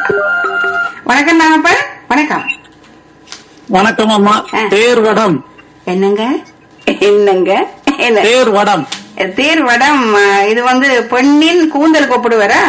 வணக்கம் நாகப்பன் வணக்கம் வணக்கம் அம்மா ஆ. தேர் வடம் என்னங்க என்னங்க என்ன தேர் வடம் தேர் வடம் ஆ, இது வந்து பெண்ணின் கூந்தல் கூப்பிடுவாரா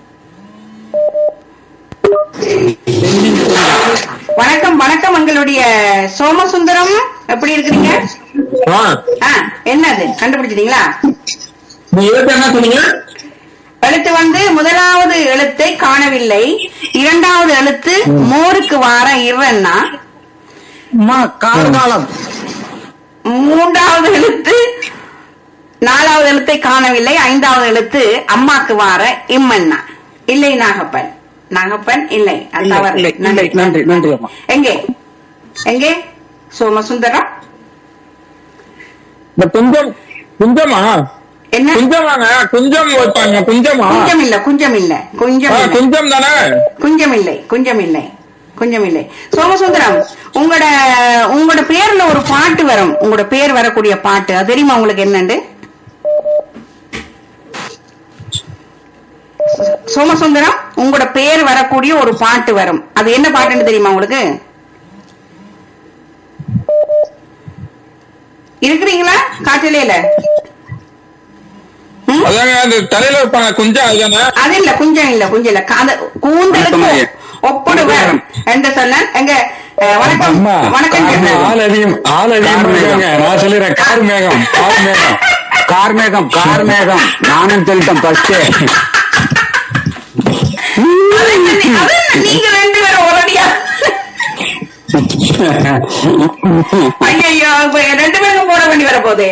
வணக்கம் வணக்கம் எங்களுடைய சோமசுந்தரம் எப்படி இருக்கிறீங்க ஆ, ஆ என்னது கண்டுபிடிச்சிட்டீங்களா நீ எழுத்து என்ன சொன்னீங்க எழுத்து வந்து முதலாவது எழுத்தை காணவில்லை இரண்டாவது எழுத்து மோருக்கு வார இவன்னா அம்மா கார்காலம் மூன்றாவது எழுத்து நாலாவது எழுத்தை காணவில்லை ஐந்தாவது எழுத்து அம்மாக்கு வார இம்மன்னா இல்லை நாகப்பன் நாகப்பன் இல்லை அது இல்லை, தவறு. இல்லை, இல்லை, நன்றி, நன்றி அம்மா. எங்கே எங்கே சோமசுந்தரம் இந்த குஞ்சம் குஞ்சமா என்ன குஞ்சமாங்க குஞ்சம் வைப்பாங்க குஞ்சமா குஞ்சம் இல்ல குஞ்சம் இல்ல குஞ்சம் ஆ, இல்லை குஞ்சம் தானே குஞ்சம் இல்லை குஞ்சம் இல்லை குஞ்சம் இல்லை சோமசுந்தரம் உங்களோட உங்களோட பேர்ல ஒரு பாட்டு வரும் உங்களோட பேர் வரக்கூடிய பாட்டு அது தெரியுமா உங்களுக்கு என்னண்டு சோமசுந்தரம் உங்களோட பேர் வரக்கூடிய ஒரு பாட்டு வரும் அது என்ன பாட்டுன்னு தெரியுமா உங்களுக்கு இருக்கிறீங்களா காட்டிலேல ம்? அதாங்க அந்த தலையில வைப்பாங்க குஞ்சம் அதுதானே அது இல்ல குஞ்சம் இல்ல குஞ்சம் இல்ல காத கூந்தலுக்கு வணக்கம் ஐயா. ஒப்படுவர் என்று சொன்ன எங்க அஹ், வணக்கம் அம்மா வணக்கம் அம்மா, ஆள் அதிகம் ஆள் அதிகம் இருக்காங்க நான் சொல்லிடுறேன் கார் மேகம் கார் மேகம் கார் மேகம் கார் மேகம் நானும் சொல்லிட்டேன் ஃபர்ஸ்ட் அது என்ன நீ- அது என்ன நீங்க ரெண்டு பேரும் ஒரடியா ஐயோ இப்ப ரெண்டு பேருக்கும் போட வேண்டி வர போதே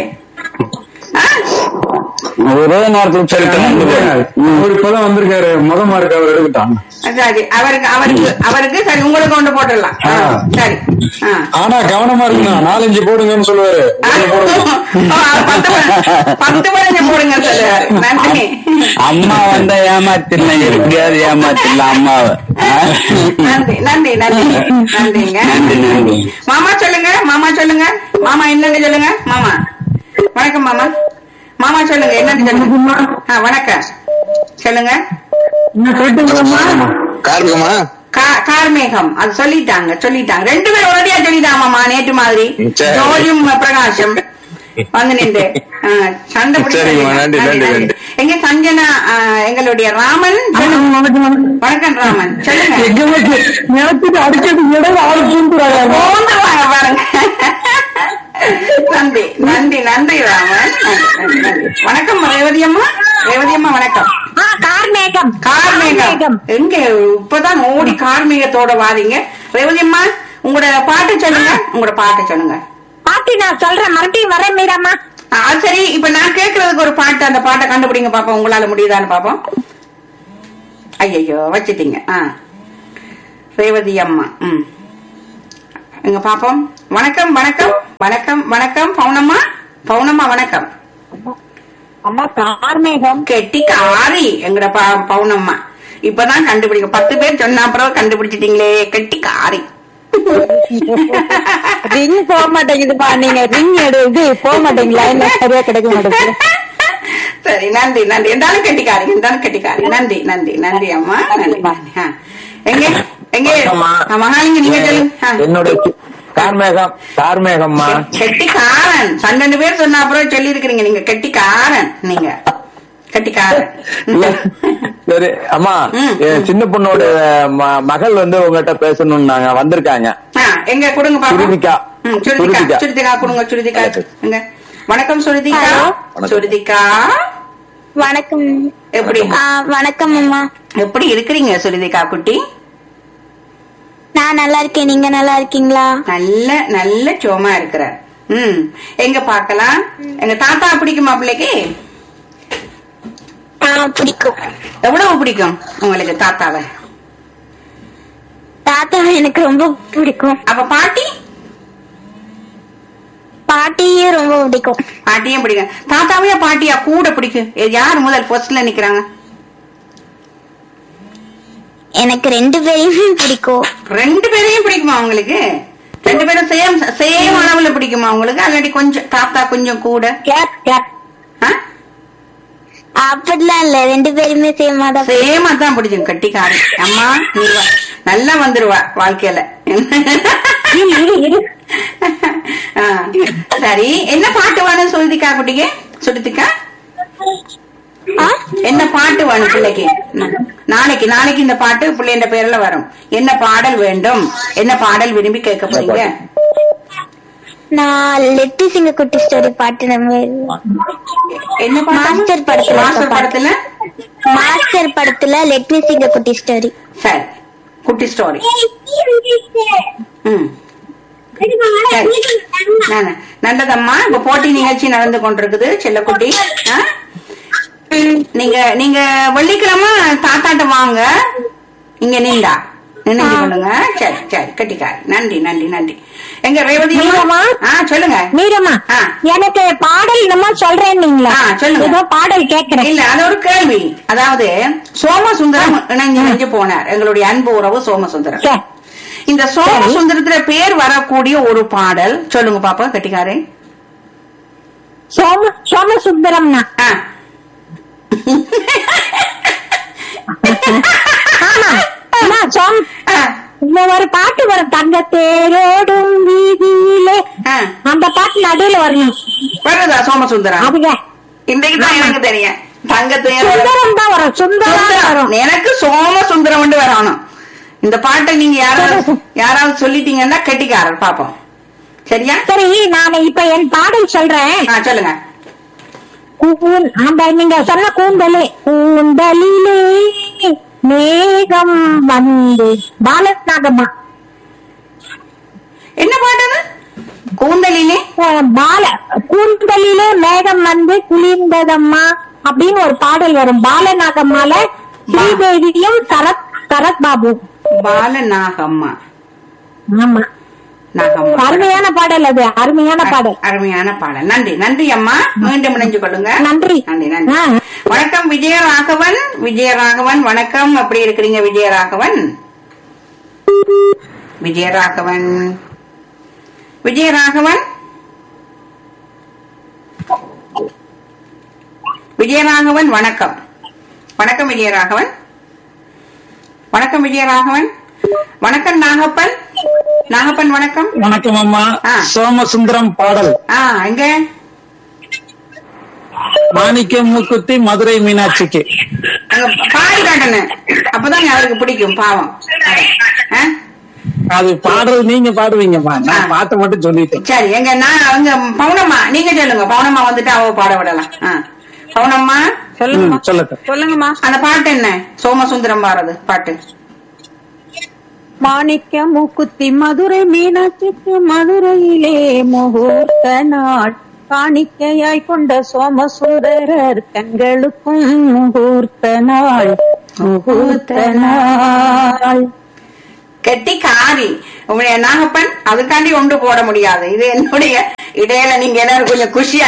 ஒரே நேரத்தில் சொல்லிட்டேன் அவர் இப்பதான் வந்திருக்காரு முகமா இருக்கு அவர் எடுக்கட்டான் சரி அவருக்கு அவருக்கு அவருக்கு சரி உங்களுக்கு கொண்டு போட்டுடலாம் ஆ, சரி ஆ. ஆனா கவனமா இருக்கணும் நாலஞ்சு போடுங்கன்னு சொல்லுவாரு ஆ, பத்து ப- பத்து பதினஞ்சு போடுங்க சொல்லுவாரு நன்றி அம்மா வந்தா ஏமாத்திடலாம் எப்படியாவது ஏமாத்திடலாம் அம்மாவை நன்றி நன்றி நன்றி நன்றிங்க நன்றி நன்றி மாமா சொல்லுங்க மாமா சொல்லுங்க மாமா என்னன்னு சொல்லுங்க மாமா வணக்கம் மாமா மாமா சொல்லுங்க என்னன்னு சொல்லுங்க ஆ, வணக்கம் சொல்லுங்க கார்மிகமா கா- கார்மேகம் அது சொல்லிட்டாங்க சொல்லிட்டாங்க ரெண்டு பேரும் உடனடியா சொல்லிட்டாங்க மாமா நேற்று மாதிரி சரி. ஜோதியும் பிரகாஷம் வந்து நின்று ஆ, சண்டை பிடிச்சு சரிங்கம்மா, நன்றி, நன்றி, நன்றி, நன்றி. நன்றி. எங்க சஞ்சனா ஆ, எங்களுடைய ராமன் சொல்லுங்க. வணக்கம் ராமன் சொல்லுங்க நேரத்துக்கு அடிக்கிறது இடம் ஆள் பூந்துறாங்க போந்து வாங்க பாருங்க நன்றி நன்றி நன்றி ராமன் நன்றி, நன்றி, நன்றி. வணக்கம் ரேவதி அம்மா ரேவதி அம்மா வணக்கம் கார்மேகம் கார்மேகம் எங்க இப்பதான் ஓடி கார்மேகத்தோட வாரீங்க ரேவதி அம்மா உங்களோட பாட்டு சொல்லுங்க உங்களோட பாட்டு சொல்லுங்க பாட்டி நான் சொல்றேன் மறுபடியும் வரேன் மீராமா ஆ, அது சரி இப்ப நான் கேக்குறதுக்கு ஒரு பாட்டு அந்த பாட்டை கண்டுபிடிங்க பாப்போம் உங்களால முடியுதான்னு பாப்போம் ஐயோ வச்சிட்டீங்க ஆ ரேவதி அம்மா ம் எங்க பாப்போம் வணக்கம் வணக்கம் வணக்கம் வணக்கம் பவுனம்மா பவுனம்மா வணக்கம் அம்மா கார்மேகம் கெட்டி காரி எங்கட ப- பவுனம்மா இப்பதான் கண்டுபிடிக்க பத்து பேர் சொன்ன அப்புறம் கண்டுபிடிச்சிட்டீங்களே கெட்டி காரி ரிங் போக மாட்டேங்குதுப்பா நீங்க ரிங் எடு இது போக மாட்டேங்களா என்ன சரியா கிடைக்க மாட்டேங்குது சரி நன்றி நன்றி இருந்தாலும் கெட்டிக்காரி இருந்தாலும் கெட்டிக்காரி நன்றி நன்றி நன்றி அம்மா நன்றி நன்றி. ஆ. எங்க எங்க வணக்கம்மா. ஆ, மகாலிங்க நீங்க சொல்லுங்க ஆ. என்னுடைய கார்மேகம் கார்மேகம்மா கெட்டிக்காரன் பன்னெண்டு பேர் சொன்ன அப்புறம் சொல்லி இருக்கிறீங்க நீங்க கெட்டிக்காரன் நீங்க கெட்டிக்காரன் இல்ல, சரி அம்மா ம். என் சின்ன பொண்ணோட ம- மகள் வந்து உங்ககிட்ட பேசணும்னாங்க வந்திருக்காங்க ஆ, எங்க கொடுங்க பாப்போம் சுருதிகா. ம், சுருதிகா சுருதிகா. சுருதிகா கொடுங்க சுருதிகா எங்க வணக்கம் சுருதிகா ஹலோ. சுருதிகா வணக்கம் எப்படி ஆ, வணக்கம் அம்மா எப்படி இருக்கிறீங்க சுருதிகா குட்டி நான் நல்லா இருக்கேன் நீங்க நல்லா இருக்கீங்களா நல்ல நல்ல சோமா இருக்கிற ம் எங்க பார்க்கலாம் எங்க தாத்தா பிடிக்குமா பிள்ளைக்கு ஆ, பிடிக்கும் எவ்வளவு பிடிக்கும் உங்களுக்கு தாத்தாவை தாத்தா எனக்கு ரொம்ப பிடிக்கும் அப்ப பாட்டி பாட்டியும் ரொம்ப பிடிக்கும் பாட்டியும் பிடிக்கும் தாத்தாவையா பாட்டியா கூட பிடிக்கும் இது யார் முதல் ஃபர்ஸ்ட்ல நிக்கிறாங்க எனக்கு ரெண்டு பேரையுமே பிடிக்கும் ரெண்டு பேரையும் பிடிக்குமா உங்களுக்கு ரெண்டு பேரும் சேம் சேம் அளவுல பிடிக்குமா உங்களுக்கு அல்லாட்டி கொஞ்சம் தாத்தா கொஞ்சம் கூட யார் யார் ஆ? அப்படிலாம் இல்ல ரெண்டு பேருமே சேமா தான் சேமா தான் பிடிக்கும் கட்டிக்காரி அம்மா நீ வா. நல்லா வந்துருவா வாழ்க்கையில ஆ, சரி என்ன பாட்டு வேணும் சொல்லுதிக்கா குட்டிக்கு சுடுத்திக்கா என்ன பாட்டு வேணும் பிள்ளைக்கு நாளைக்கு நாளைக்கு இந்த பாட்டு பிள்ளைன்ற பேர்ல வரும் என்ன பாடல் வேண்டும் என்ன பாடல் விரும்பி கேட்க போறீங்க நான் லெட்டி சிங்க குட்டி ஸ்டோரி பாட்டு நம்ம என்ன பாட்டு மாஸ்டர் படத்துல மாஸ்டர் இருக்க பாட்டு. படத்துல மாஸ்டர் படத்துல லெட்மி சிங்க குட்டி ஸ்டோரி சரி குட்டி ஸ்டோரி ம் நானு. நல்லதம்மா இப்ப போட்டி நிகழ்ச்சி நடந்து கொண்டிருக்குது செல்லக்குட்டி ஆ? நீங்க நீங்க வெள்ளிக்கிழமை தாத்தாட்ட வாங்க இங்க நீண்டா நினைஞ்சு கொள்ளுங்க சரி சரி கட்டிக்கார் நன்றி நன்றி நன்றி எங்க ரேவதி அம்மா? மீரம்மா? ஆ சொல்லுங்க மீரம்மா ஆ. எனக்கு பாடல் நம்ம சொல்றேன்னீங்களா ஆ, சொல்லுங்க. ஏதோ பாடல் கேக்குறேன் இல்ல அது ஒரு கேள்வி அதாவது சோமசுந்தரம் இணைஞ்சு இணைஞ்சு போனார் எங்களுடைய அன்பு உறவு சோமசுந்தரம் சரி. இந்த சோமசுந்தரத்துல பேர் வரக்கூடிய ஒரு பாடல் சொல்லுங்க பாப்பா கட்டிக்காரே சோம சோமசுந்தரம்னா ஆ. ஆமா அம்மா, சோம ஆ. இந்த ஒரு பாட்டு வரும் தங்க தேரோடும் வீதியிலே ஆ. அந்த பாட்டு நடுவுல வரணும் வருதா சோமசுந்தரம் அதுங்க இன்றைக்கு தான் எனக்கு தெரியும் தங்கத்தையும் சுந்தரம் தான் வரும் சுந்தரம் தான் வரும் எனக்கு சோமசுந்தரம் வந்து வரணும் இந்த பாட்டை நீங்க யாராவது யாராவது சொல்லிட்டீங்கன்னா கட்டிக்காரர் பாப்போம் சரியா சரி நான் இப்ப என் பாடல் சொல்றேன் ஆ சொல்லுங்க கூன் அந்த நீங்க சொன்ன கூந்தலே கூந்தலிலே மேகம் வந்து பாலநாகம்மா என்ன பாட்டு அது கூந்தலிலே அஹ் பால கூந்தலிலே மேகம் வந்து குளிர்ந்ததம்மா அப்படின்னு ஒரு பாடல் வரும் பாலநாகம்மால ஸ்ரீதேவியும் சரத் சரத் பாபு பால நாகம்மா ஆமா நாகம்மா அருமையான பாடல் அது அருமையான பாடல் அருமையான பாடல் நன்றி நன்றி அம்மா மீண்டும் இணைஞ்சு கொள்ளுங்க நன்றி. நன்றி நன்றி ஆ. வணக்கம் விஜயராகவன் விஜயராகவன் வணக்கம் எப்படி இருக்கிறீங்க விஜயராகவன் விஜயராகவன் விஜயராகவன் விஜயராகவன் வணக்கம் வணக்கம் விஜயராகவன் வணக்கம் விஜயராகவன் வணக்கம் நாகப்பன் நாகப்பன் வணக்கம் வணக்கம் அம்மா ஆ. சோமசுந்தரம் பாடல் ஆ எங்க மாணிக்க மூக்குத்தி மதுரை மீனாட்சிக்கு அங்க பாடி காட்டணும் அப்பதான் அவருக்கு பிடிக்கும் பாவம் ஆ? அது பாடுறது நீங்க பாடுவீங்கம்மா ஆ. நான் பாட்டை மட்டும் சொல்லிட்டேன் சரி எங்க நான் அவங்க பவுனம்மா நீங்க சொல்லுங்க பவுனம்மா வந்துட்டு அவ பாட விடலாம் ஆ. பவுனம்மா ம், சொல்லட்டும் சொல்லுங்கம்மா அந்த பாட்டு என்ன சோமசுந்தரம் பாடுறது பாட்டு மாணிக்க மூக்குத்தி மதுரை மீனாட்சிக்கு மதுரையிலே முகூர்த்த நாள் காணிக்கையாய் கொண்ட சோமசுந்தரர் தங்களுக்கும் முகூர்த்த நாள் முகூர்த்த நாள் கெட்டி காரி உங்களுடைய நாகப்பன் அதுக்காண்டி ஒன்று போட முடியாது இது என்னுடைய இடையில நீங்க எல்லாரும் கொஞ்சம் குஷியா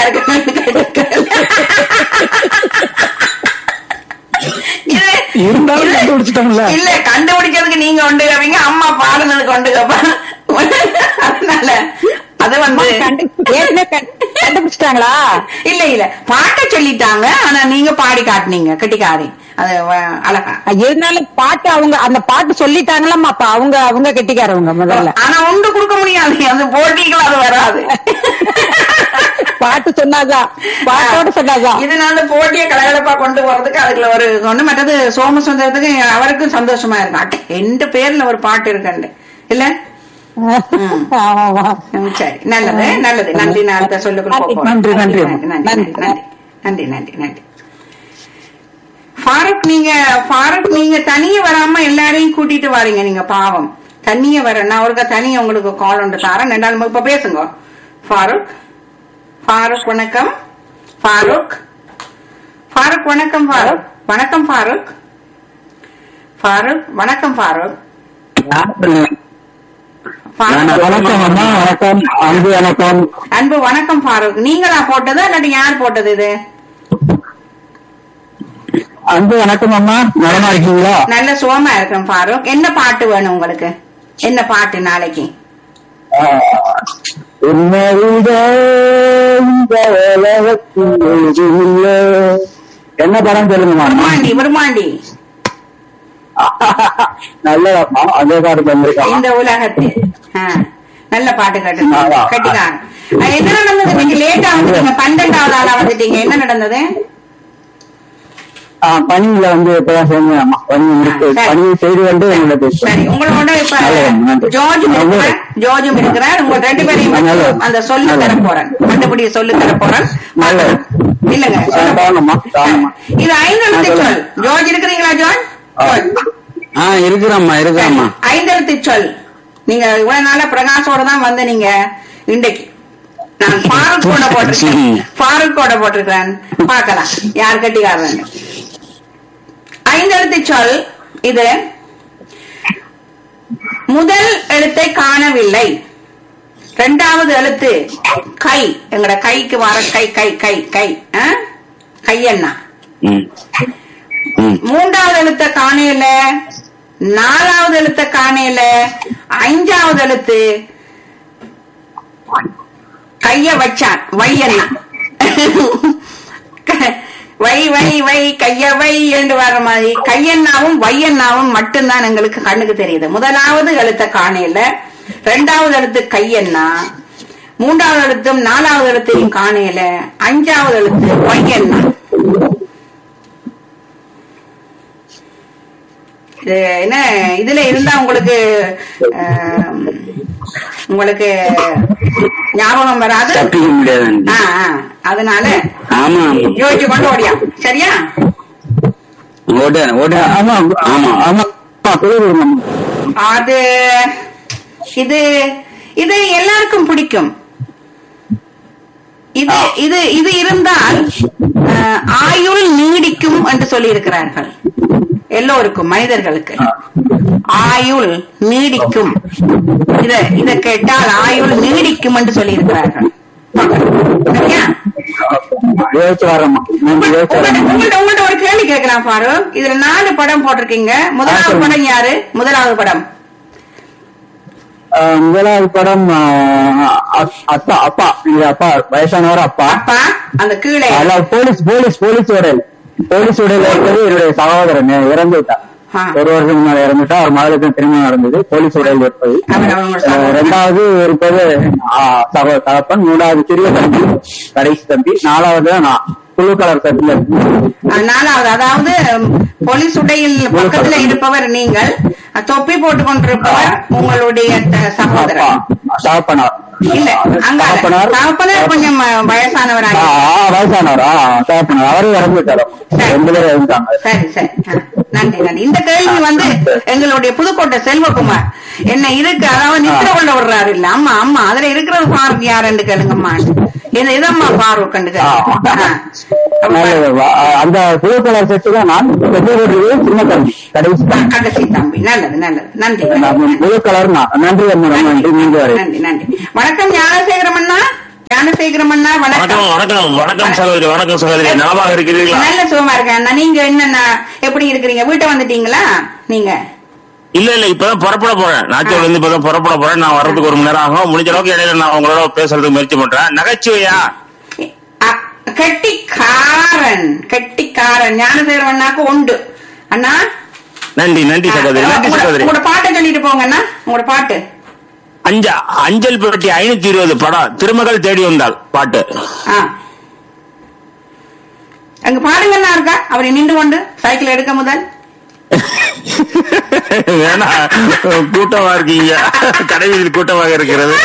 இருக்கு இருந்தாலும் கண்டுபிடிச்சிட்டோம்ல இல்ல கண்டுபிடிக்கிறதுக்கு நீங்க ஒன்று கேப்பீங்க அம்மா பாடுனதுக்கு ஒன்று கேப்பா அதனால அது வந்து கண்டுபிடிச்சிட்டாங்களா இல்ல இல்ல பாட்ட சொல்லிட்டாங்க ஆனா நீங்க பாடி காட்டுனீங்க கெட்டிக்காரி அது வ- அழகா இருந்தாலும் பாட்டு அவங்க அந்த பாட்டு சொல்லிட்டாங்களா அப்ப அவங்க அவங்க கெட்டிக்காரவங்க முதல்ல ஆனா ஒன்று கொடுக்க முடியாது அது போட்டிகள் அது வராது பாட்டு சொன்னாதான் பாட்டோட சொன்னாதான் இதனால போட்டியை கலகலப்பா கொண்டு போறதுக்கு அதுக்குள்ள ஒரு ஒண்ணு மற்றது சோமசுந்தரத்துக்கு அவருக்கும் சந்தோஷமா இருக்கும் அட்டை, எந்த பேர்ல ஒரு பாட்டு இருக்குண்டு இல்ல ஆமாமா. ம், சரி நல்லது நல்லது நன்றி நான் அடுத்த சொல்லுக்குள்ள போக போறேன். நன்றி, நன்றி. நன்றி நன்றி நன்றி நன்றி நன்றி நன்றி ஃபாரூக் நீங்க ஃபாரூக் நீங்க தனியே வராம எல்லாரையும் கூட்டிட்டு வாரீங்க நீங்க பாவம் தனியே வர நான் ஒருக்கா தனியா உங்களுக்கு கால் ஒன்று தரேன் ரெண்டாவது இப்ப பேசுங்க ஃபாரூக் ஃபாரூக் வணக்கம் ஃபாரூக் ஃபாரூக் வணக்கம் ஃபாரூக் வணக்கம் ஃபாரூக் ஃபாரூக் வணக்கம் ஃபாரூக் ஃபாரூக் வணக்கம் அம்மா வணக்கம் அன்பு வணக்கம் அன்பு வணக்கம் ஃபாரூக் நீங்களா போட்டது இல்லாட்டி யார் போட்டது இது அன்பு வணக்கம் அம்மா நலமா இருக்கீங்களா நல்ல சுகமா இருக்கும் ஃபாரூக் என்ன பாட்டு வேணும் உங்களுக்கு என்ன பாட்டு நாளைக்கு உன்னை விட இந்த உலகத்தில் எதுவும் இல்லை. என்ன படம் சொல்லுங்கம்மா விருமாண்டி விருமாண்டி நல்லதாம்மா அதே பாட்டு வந்திருக்காங்க இந்த உலகத்தில் ஆ, நல்ல பாட்டு கேட்டு ஆமா. கட்டிக்காங்க அஹ், என்ன நடந்தது இன்னைக்கு லேட்டா வந்துட்டீங்க பன்னெண்டாவது ஆளா வந்துட்டீங்க என்ன நடந்தது ஆ, பணியில வந்து இப்பதான் சேர்ந்தேன் பணி முடித்து சரி. பணி செய்து வந்து உங்களை சரி பேசுறேன் உங்களோட இப்ப நல்லது, நன்றி. ஜோர்ஜும் இருக்கிறார் ஜோர்ஜும் இருக்கிறார் உங்க ரெண்டு பேரையும் மட்டும் நல்லது. அந்த சொல்லு தர நல்லது. போறேன் கண்டுபிடி சொல்லு தர போறேன் நல்லது. இல்லங்க ஆ, சொல்லுங்க. தாராளமா, தாராளமா. இது ஐந்தெழுத்து ஆ, சொல் சொல்லுங்க. ஜோர்ஜ் இருக்கிறீங்களா ஜோர்ஜ் ஜோர்ஜ். ஆ இருக்கிறாம்மா இருக்கிறாம்மா ஐந்தெழுத்து சொல் நீங்க இவ்வளவு நாளா பிரகாஷோட தான் வந்த நீங்க இன்றைக்கு நான் ஃபாரூக் கோட போட்டிருக்கேன் ஃபாரூக் கோட போட்டிருக்கேன் பார்க்கலாம் யார் கட்டிக்காரங்க ஐந்தெழுத்து சொல் இது முதல் எழுத்தை காணவில்லை இரண்டாவது எழுத்து கை எங்கட கைக்கு வர கை கை கை கை ஆ? கையண்ணா ம் ம் மூன்றாவது எழுத்த காணையில நாலாவது எழுத்த காணையில அஞ்சாவது எழுத்து கைய வச்சான் வையண்ணா வை வை வை கைய வை என்று வர மாதிரி கையண்ணாவும் வையண்ணாவும் மட்டும்தான் எங்களுக்கு கண்ணுக்கு தெரியுது முதலாவது எழுத்த காணையில ரெண்டாவது எழுத்து கையண்ணா மூன்றாவது எழுத்தும் நாலாவது எழுத்தையும் காணையில அஞ்சாவது எழுத்து வையண்ணா இது என்ன இதுல இருந்தா உங்களுக்கு ஆம், உங்களுக்கு ஞாபகம் வராது தப்பிக்க முடியாது ஆ, ஆ, அதனால ஆமா யோசிச்சு கொண்டு ஓடியா சரியா ஓடுறேன் ஓடுறேன் ஆமா ஆமா ஆமா சொல்லுங்க அது இது இது எல்லாருக்கும் பிடிக்கும் இது இது இது இருந்தால் அஹ், ஆயுள் நீடிக்கும் என்று சொல்லி இருக்கிறார்கள் எல்லோருக்கும் மனிதர்களுக்கு ஆயுள் நீடிக்கும் இத இத கேட்டால் ஆயுள் நீடிக்கும் என்று சொல்லி இருக்கிறார்கள் சரியா யோசிச்சு வரேம்மா நன்றி யோசிச்சு வரேன் உங்கள்ட்ட உங்கள்ட்ட ஒரு கேள்வி கேட்கலாம் பாரு இதுல நாலு படம் போட்டிருக்கீங்க முதலாவது சொல்லுங்க. படம் யாரு முதலாவது படம் ஆஹ் முதலாவது படம் ஆஹ் அப்- அப்பா அப்பா எங்க அப்பா வயசானவர் அப்பா அப்பா அந்த கீழே அதாவது போலீஸ் போலீஸ் போலீஸ் உடல் போலீஸ் உடல் இருக்கிறது என்னுடைய சகோதரன் இறந்து விட்டார் ஆ. ஒரு வருஷம் முன்னாடி இறந்துட்டா அவர் மகளுக்கு திருமணம் நடந்தது போலீஸ் உடல் இருப்பது அவர் அவங்களோட ஆஹ் சகோதரன். ரெண்டாவது இருப்பது ஆஹ் சகோ தகப்பன் மூணாவது சிறிய தம்பி கடைசி தம்பி நாலாவது தான் நான் புழு கலர் சட்டில அஹ், நாலாவது அதாவது உம், போலீஸ் உடையில் பக்கத்துல இருப்பவர் நீங்கள் அஹ், தொப்பி போட்டுக் கொண்டிருப்பவர் உங்களுடைய த- சகோதரன் தகப்பனார் இல்ல அங்க தகப்பனார் தகப்பனர் கொஞ்சம் அஹ், வயசானவராக ஆ, ஆ, வயசானவர் ஆ தகப்பனார் அவரும் இறந்து விட்டாரு ரெண்டு பேரும் இறந்துட்டாங்க சரி சரி ஆ, நன்றி நன்றி இந்த கேள்வி வந்து எங்களுடைய புதுக்கோட்டை செல்வகுமார் என்ன இருக்கு அதாவது நித்திர கொள்ள விடுறாரு இல்ல அம்மா அம்மா அதுல இருக்கிறது ஃபாரூக் யாருன்னு கேளுங்கம்மா இது இதம்மா ஃபாரூக் கண்டு நல்லது. வா- அந்த புழு கலர் செட்டு தான் நான் பெரிய சின்ன தம்பி கடைசி தம்பி கடைசி தம்பி நல்லது நல்லது நன்றி நான் நன்றி புழு கலர் நான் நன்றி அம்மா ரொம்ப நன்றி நீங்க வரை நன்றி நன்றி வணக்கம் ஞானசேகரம் அண்ணா ஞானசேகரம் அண்ணா வணக்கம் வணக்கம் வணக்கம் வணக்கம் சகோதரி வணக்கம் சகோதரி நலமாக இருக்கிறீர்களா நல்ல சுகமா இருக்கேன் அண்ணா நீங்க என்னண்ணா எப்படி இருக்கிறீங்க வீட்டை வந்துட்டீங்களா நீங்க இல்ல இல்ல இப்பதான் புறப்பட போறேன் நாச்சூர்ல இருந்து இப்பதான் புறப்பட போறேன் நான் வர்றதுக்கு ஒரு மணி நேரம் ஆகும் முடிஞ்ச அளவுக்கு இடையில நான் உங்களோட பேசுறதுக்கு முயற்சி பண்றேன் நகைச்சுவையா அ- கெட்டிக்காரன் கெட்டிக்காரன் ஞானசேகரம் அண்ணாக்கு உண்டு அண்ணா நன்றி நன்றி சகோதரி நன்றி உங்களோட சகோதரி உங்களோட பாட்டை சொல்லிட்டு போங்க அண்ணா உங்களோட பாட்டு அஞ்ச அஞ்சல் பெட்டி ஐநூத்தி இருபது படம் திருமகள் தேடி வந்தாள் பாட்டு ஆ அங்க பாடுங்கண்ணா இருக்கா அவர் நின்று கொண்டு சைக்கிள் எடுக்க முதல் வேணா கூட்டமா இருக்கீங்க கடைவீதியில் கூட்டமாக இருக்கிறது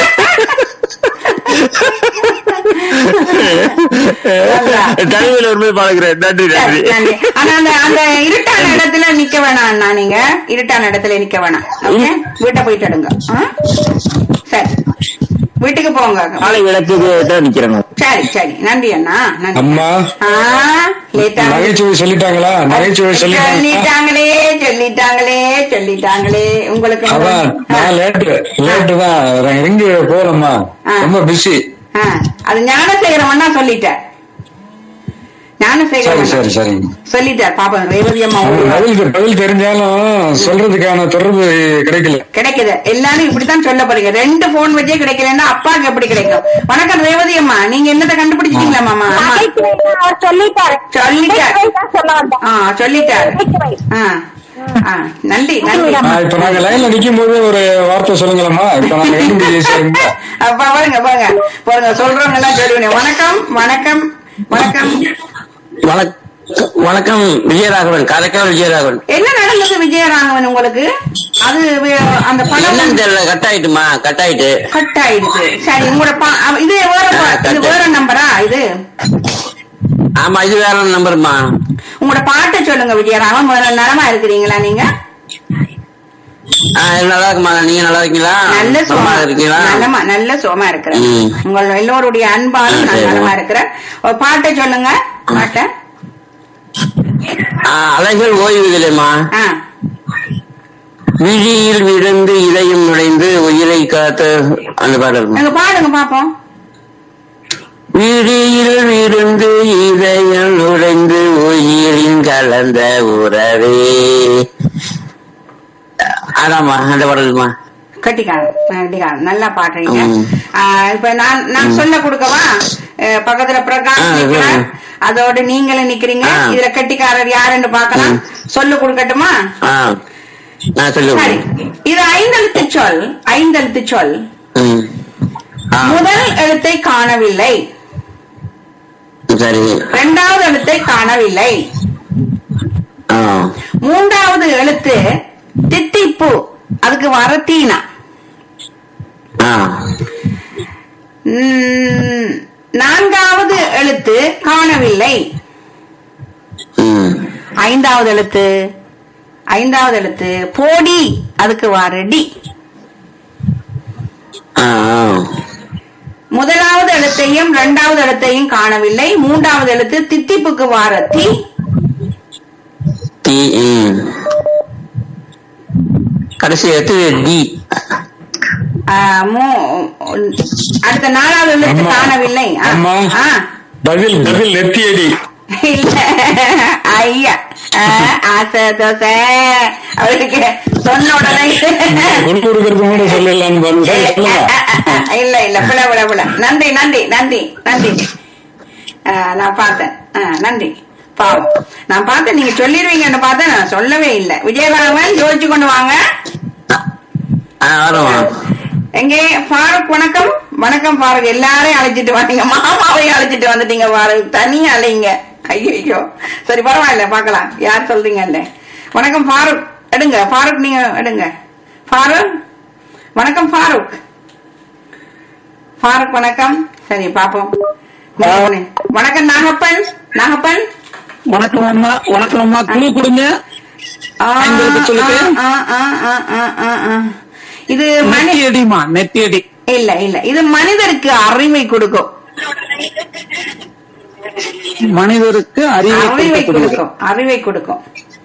கடைவீதியில் உண்மை பாடுகிறேன் நன்றி சரி, நன்றி நன்றி. ஆனா அந்த அந்த இருட்டான இடத்துல நிக்க வேணாம் அண்ணா நீங்க இருட்டான இடத்துல நிக்க வேணாம் ஓகே வீட்டை போயிட்டு எடுங்க ஆ? சரி வீட்டுக்கு போங்க காலை விளக்குக்கு தான் நிக்கிறேங்க சரி சரி நன்றி அண்ணா நன்றி அம்மா ஆ லேட்டா நகைச்சுவை சொல்லிட்டாங்களா நகைச்சுவை சொல்லிட்டாங்களா சொல்லிட்டாங்களே சொல்லிட்டாங்களே சொல்லிட்டாங்களே உங்களுக்கு அதான் நான் லேட்டு லேட்டு தான் எங்க போலம்மா ஆ. ரொம்ப பிஸி ஆ, அது ஞானசேகரம் அண்ணா சொல்லிட்டேன் சரி ஞானசேகரன் சரி சரிங்க சொல்லிட்டார் பாப்பா ரேவதி அம்மா அது உங்களுக்கு பதில் பதில் தெரிஞ்சாலும் சொல்றதுக்கான தொடர்பு கிடைக்கல கிடைக்குது எல்லாரும் இப்படித்தான் சொல்ல போறீங்க ரெண்டு போன் வச்சே கிடைக்கலன்னா அப்பாக்கு எப்படி கிடைக்கும் வணக்கம் ரேவதி அம்மா நீங்க என்னத்த கண்டுபிடிச்சிட்டீங்களா மாமா அம்மா நகைச்சுவைன்னு அவர் சொல்லிட்டாரு சொல்லிட்டார். நகைச்சுவை தான் சொல்ல வந்தேன் ஆ சொல்லிட்டார் நகைச்சுவை. ஆ ஆ, நன்றி நன்றி ஆ, இப்ப நாங்க லைன்ல நிக்கும் போது ஒரு வார்த்தை சொல்லுங்களம்மா இப்ப நாங்க கண்டுபிடிச்சு அப்ப பாருங்க பாருங்க பாருங்க சொல்றவங்க எல்லாம் சொல்லுவேன் வணக்கம் வணக்கம் வணக்கம் வணக்கம் விஜயராகவன் காரைக்கால் விஜயராகவன் என்ன நடந்தது விஜயராகவன் உங்களுக்கு அது வே- அந்த படம் என்னன்னு தெரியல கட் ஆயிட்டுமா கட் ஆயிட்டு கட் ஆயிடுச்சு சரி உங்களோட பா- அவ- இது வேற பா- இது வேற நம்பரா இது ஆமா இது வேற நம்பர்மா உங்களோட பாட்டை சொல்லுங்க விஜயராகவன் முதல்ல நலமா இருக்கிறீங்களா நீங்க நல்லா இருக்குமா நீங்க நல்லா இருக்கீங்களா நல்ல சும்மா சோமா இருக்கீங்களா நல்லமா நல்ல சோமா இருக்கிறேன் ம். உங்கள் எல்லோருடைய அன்பாலும் நான் சரி. நலமா இருக்கிறேன் ஒரு பாட்டை சொல்லுங்க பாட்டை ஆ, அலைகள் ஓய்வுகளேம்மா ஆ விழியில் விழுந்து இதயம் நுழைந்து உயிரை காத்த அந்த பாடல் நீங்க பாடுங்க பாப்போம் விழியில் விழுந்து இதயம் நுழைந்து உயிரின் கலந்த உறவே அதாம்மா அந்த பாடல்மா கட்டிக்காரன் கட்டிக்காரன் நல்லா பாடுறீங்க ம். ஆ, இப்ப நான் நான் சொல்ல கொடுக்கவா அஹ், பக்கத்துல பிரகாஷ் ஆ, நிக்கிறார் சொல்லுங்க. அதோட நீங்களும் நிக்கிறீங்க ஆ. இதுல கட்டிக்காரர் யாருன்னு பார்க்கலாம் சொல்லு கொடுக்கட்டுமா ஆ நான் சரி சொல்லுவேன் இது ஐந்தெழுத்து சொல் ஐந்தெழுத்து சொல் ம். ஆ, முதல் எழுத்தை காணவில்லை சரி இரண்டாவது எழுத்தை காணவில்லை ஆ மூன்றாவது எழுத்து தித்திப்பு அதுக்கு வர தீனா ஆ ம், நான்காவது எழுத்து காணவில்லை ம் ஐந்தாவது எழுத்து ஐந்தாவது எழுத்து போடி அதுக்கு வாரடி ஆ ஆ. முதலாவது எழுத்தையும் இரண்டாவது எழுத்தையும் காணவில்லை மூன்றாவது எழுத்து தித்திப்புக்கு வாரத்தி டி ம். கடைசி எடுத்து டி அடுத்த நாலாவது எழுத்து அம்மா. காணவில்லை ஆ, அம்மா. ஆ. பதில் பதில் நெத்தியடி இல்ல ஐயா ஆ, ஆசை தோசை அவருக்கு சொன்ன உடனே கொண்டு கொடுக்கறது கூட சொல்லலாம்னு பாருங்க சொல்லுங்க இல்ல இல்ல பிள பிள பிள நன்றி நன்றி நன்றி நன்றி ஆ, நான் பார்த்தேன் ஆ, நன்றி பாவம் நான் பார்த்தேன் நீங்க சொல்லிடுவீங்கன்னு பார்த்தேன் நான் சொல்லவே இல்லை விஜயராகவன் யோசிச்சு கொண்டு வாங்க ஆ வரும் எங்கே ஃபாரூக் வணக்கம் வணக்கம் ஃபாரூக் எல்லாரையும் அழைச்சிட்டு வந்தீங்க மாமாவையும் அழைச்சிட்டு வந்துட்டீங்க ஃபாரூக் தனியா அலைங்க ஐயோ சரி பரவாயில்ல பார்க்கலாம் யார் சொல்றீங்கல்ல வணக்கம் ஃபாரூக் எடுங்க ஃபாரூக் நீங்க எடுங்க ஃபாரூக் வணக்கம் ஃபாரூக் ஃபாரூக் வணக்கம் சரி பாப்போம் வணக்கம் நாகப்பன் நாகப்பன் வணக்கம் அம்மா வணக்கம் அம்மா குழு கொடுங்க ஆ, ஐம்பதுக்கு சொல்லுங்க. ஆ, ஆ, ஆ, ஆ, ஆ, ஆ. இது மணி நெத்தி அடிமா நெத்தி அடி இல்ல இல்ல இது மனிதருக்கு அறிவை கொடுக்கும் மனிதருக்கு அறிவை அறிவை கொடுக்கக்கூடியது கொடுக்கும் அறிவை கொடுக்கும்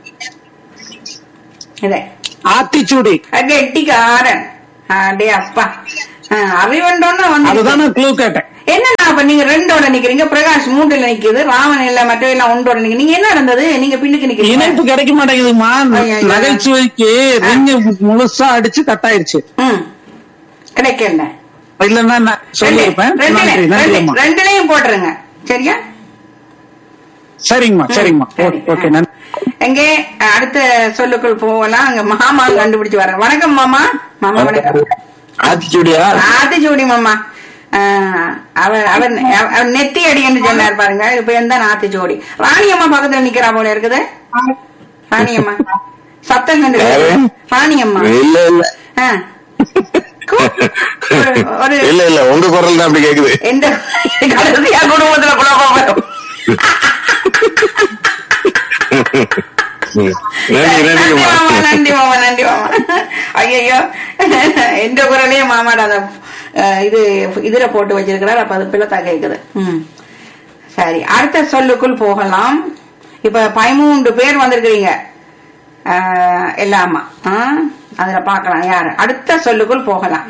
இதை ஆத்திச்சூடி கெட்டிக்காரன் அடே அப்பா ஆ, அறிவுண்டோன்னு வந்து அதுதானே குழு கேட்டேன் என்னண்ணா அப்ப நீங்க ரெண்டோட நிக்கிறீங்க பிரகாஷ் மூன்றுல நிக்குது ராமன் இல்ல மற்றவெல்லாம் ஒன்றோட நிக்கிறீங்க நீங்க என்ன நடந்தது நீங்க பின்னுக்கு நிக்கிறீங்க இணைப்பு கிடைக்க மாட்டேங்குதுமா ஐயா, ஐயா. நகைச்சுவைக்கு ரிங்க முழுசா அடிச்சு கட் ஆயிருச்சு ம் கிடைக்கல இல்லன்னா நான் சொல்லியிருப்பேன் ரெண்டு- நன்றி ரெண்டுல- நன்றி ரெண்டு- அம்மா ரெண்டுலயும் போட்டுருங்க சரியா சரிங்கம்மா சரிங்கம்மா சரி. ஓகே நன்றி எங்கே அடுத்த சொல்லுக்குள் போகலாம் அங்க மாமா கண்டுபிடிச்சு வரேன் வணக்கம் மாமா மாமா வணக்கம் ஆத்திச்சூடியா ஆத்திச்சூடி மாமா ஆஹ், அவர் அவர் அவர் நெத்தி அடி என்று சொன்னார் பாருங்க இப்ப எந்த ஆத்திச்சூடி ராணி அம்மா பக்கத்துல நிக்கிறா போல இருக்குது ராணி அம்மா சத்தம் கண்டு யாரு? ராணி அம்மா இல்ல இல்ல ஆ. கு- ஒரு- ஒரு இல்ல இல்ல உங்க குரல் தான் அப்படி கேக்குது எந்த கடைசியா குடும்பத்துல குழப்பம் வரும் நன்றி நன்றி நன்றிங்கம்மா மாமா நன்றி மாமா நன்றி மாமா ஐயோ எந்த குரலையும் மாமாட அந்த அஹ், இது இதுல போட்டு வச்சிருக்கிறார் அப்ப அது பிள்ளை கேக்குது ம் சரி அடுத்த சொல்லுக்குள் போகலாம் இப்ப பதிமூன்று பேர் வந்திருக்கிறீங்க அஹ், எல்லாமா ஆ? அதுல பார்க்கலாம் யாரு அடுத்த சொல்லுக்குள் போகலாம்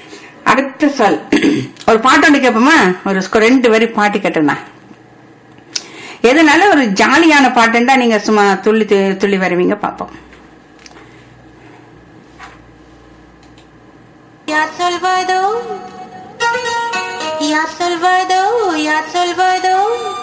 அடுத்த சொல் ஒரு பாட்டு ஒன்று கேட்போமா ஒரு ஸ்கூ- ரெண்டு வரி பாட்டு கேட்டேன்னா எது நல்ல ஒரு ஜாலியான பாட்டுண்டா நீங்க சும்மா துள்ளி து- துள்ளி வருவீங்க பாப்போம் Ya Salvador, Ya Salvador, Ya Salvador.